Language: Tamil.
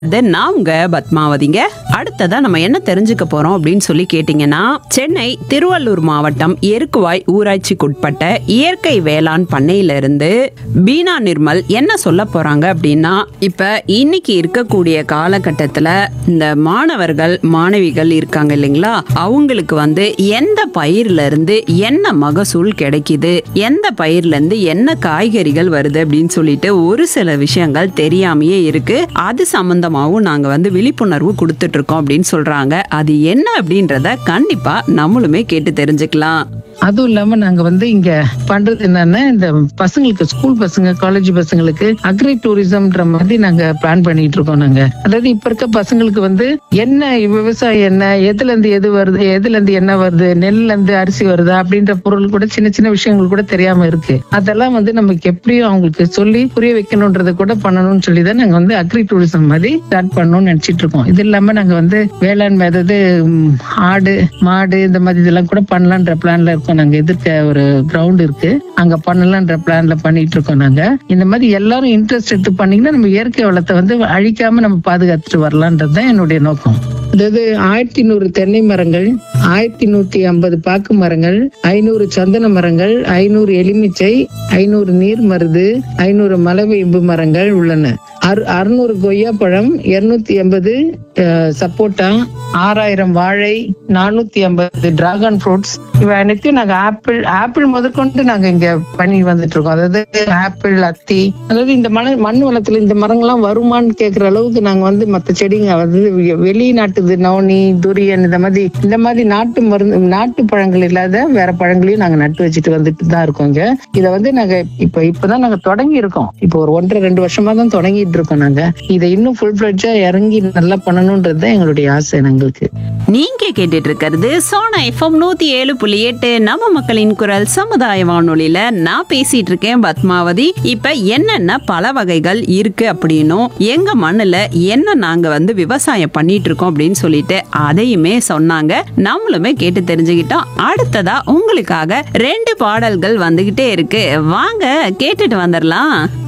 இது நான் உங்க பத்மாவதிங்க அடுத்ததா நம்ம என்ன தெரிஞ்சுக்க போறோம் அப்படின்னு சொல்லி கேட்டீங்கன்னா சென்னை திருவள்ளூர் மாவட்டம் எருக்குவாய் ஊராட்சிக்குட்பட்ட இயற்கை வேளாண் பண்ணையில இருந்து பீனா நிர்மல் என்ன சொல்ல போறாங்க அப்படின்னா இப்ப இன்னைக்கு இருக்கக்கூடிய காலகட்டத்துல இந்த மாணவர்கள் மாணவிகள் இருக்காங்க இல்லைங்களா அவங்களுக்கு வந்து எந்த பயிர்ல இருந்து என்ன மகசூல் கிடைக்குது எந்த பயிர்ல இருந்து என்ன காய்கறிகள் வருது அப்படின்னு சொல்லிட்டு ஒரு சில விஷயங்கள் தெரியாமையே இருக்கு அது சம்பந்தமாவும் நாங்க வந்து விழிப்புணர்வு கொடுத்துட்டு இருக்கோம் அப்படின்னு சொல்றாங்க அது என்ன அப்படின்றத கண்டிப்பா நம்மளுமே கேட்டு தெரிஞ்சுக்கலாம் அதுவும் இல்லாம நாங்க வந்து இங்க பண்றது என்னன்னா இந்த பசங்களுக்கு ஸ்கூல் பசங்க காலேஜ் பசங்களுக்கு அக்ரி டூரிசம்ன்ற மாதிரி நாங்க பிளான் பண்ணிட்டு இருக்கோம் நாங்க அதாவது இப்ப இருக்க பசங்களுக்கு வந்து என்ன விவசாயம் என்ன எதுல இருந்து எது வருது எதுல இருந்து என்ன வருது நெல்ல இருந்து அரிசி வருதா அப்படின்ற பொருள் கூட சின்ன சின்ன விஷயங்கள் கூட தெரியாம இருக்கு அதெல்லாம் வந்து நமக்கு எப்படியும் அவங்களுக்கு சொல்லி புரிய வைக்கணும்ன்றத கூட பண்ணணும்னு சொல்லி தான் நாங்க வந்து அக்ரி டூரிசம் மாதிரி ஸ்டார்ட் பண்ணணும்னு நினைச்சிட்டு இருக்கோம் இது இல்லாம நாங்க வந்து வேளாண்மை அதாவது ம், ஆடு மாடு இந்த மாதிரி இதெல்லாம் கூட பண்ணலான்ற பிளான்ல இருக்கோம் நாங்க எதிர்க்க ஒரு கிரவுண்ட் இருக்கு அங்க பண்ணலான்ற பிளான்ல பண்ணிட்டு இருக்கோம் நாங்க இந்த மாதிரி எல்லாரும் இன்ட்ரெஸ்ட் எடுத்து பண்ணீங்கன்னா நம்ம இயற்கை வளத்தை வந்து அழிக்காம நம்ம பாதுகாத்துட்டு வரலான்றது தான் என்னுடைய நோக்கம் அதாவது ஆயிரத்தி நூறு தென்னை மரங்கள் ஆயிரத்தி நூத்தி ஐம்பது பாக்கு மரங்கள் ஐநூறு சந்தன மரங்கள் ஐநூறு எலுமிச்சை ஐநூறு நீர் மருது ஐநூறு மலவேம்பு மரங்கள் உள்ளன அறு- அறுநூறு கொய்யாப்பழம் இருநூத்தி எண்பது சப்போட்டா ஆறாயிரம் வாழை நானூத்தி ஐம்பது டிராகன் ஃப்ரூட்ஸ் இவை அனைத்தையும் நாங்க ஆப்பிள் ஆப்பிள் முதற்கொண்டு நாங்க இங்க பண்ணி வந்துட்டு இருக்கோம் அதாவது ஆப்பிள் அத்தி அதாவது இந்த மண் மண் வளத்துல இந்த மரங்கள்லாம் வருமான்னு கேக்குற அளவுக்கு நாங்க வந்து மத்த செடிங்க வந்து வெ- வெளிநாட்டுது நவனி துரியன் இந்த மாதிரி இந்த மாதிரி நாட்டு மருந்து நாட்டு பழங்கள் இல்லாத வேற பழங்களையும் நாங்க நட்டு வச்சுட்டு வந்துட்டு தான் இருக்கோம் இங்க இதை வந்து நாங்க இப்ப இப்பதான் நாங்க தொடங்கி இருக்கோம் இப்போ ஒரு ஒன்றரை ரெண்டு வருஷமா தான் தொடங்கிட்டு இருக்கோம் நாங்க இதை இன்னும் ஃபுல் ஃபிளட்ஜா இறங்கி நல்லா பண்ணணும்ன்றது தான் எங்களுடைய ஆசை எங்களுக்கு நீங்க கேட்டுட்டு இருக்கிறது சோனா எஃப்எம் நூத்தி ஏழு புள்ளி எட்டு நம்ம மக்களின் குரல் சமுதாய வானொலியில நான் பேசிட்டு இருக்கேன் பத்மாவதி இப்ப என்னென்ன பல வகைகள் இருக்கு அப்படின்னும் எங்க மண்ணுல என்ன நாங்க வந்து விவசாயம் பண்ணிட்டு இருக்கோம் அப்படின்னு சொல்லிட்டு அதையுமே சொன்னாங்க நம்மளுமே கேட்டு தெரிஞ்சுக்கிட்டோம் அடுத்ததா உங்களுக்காக ரெண்டு பாடல்கள் வந்துகிட்டே இருக்கு வாங்க கேட்டுட்டு வந்துடலாம்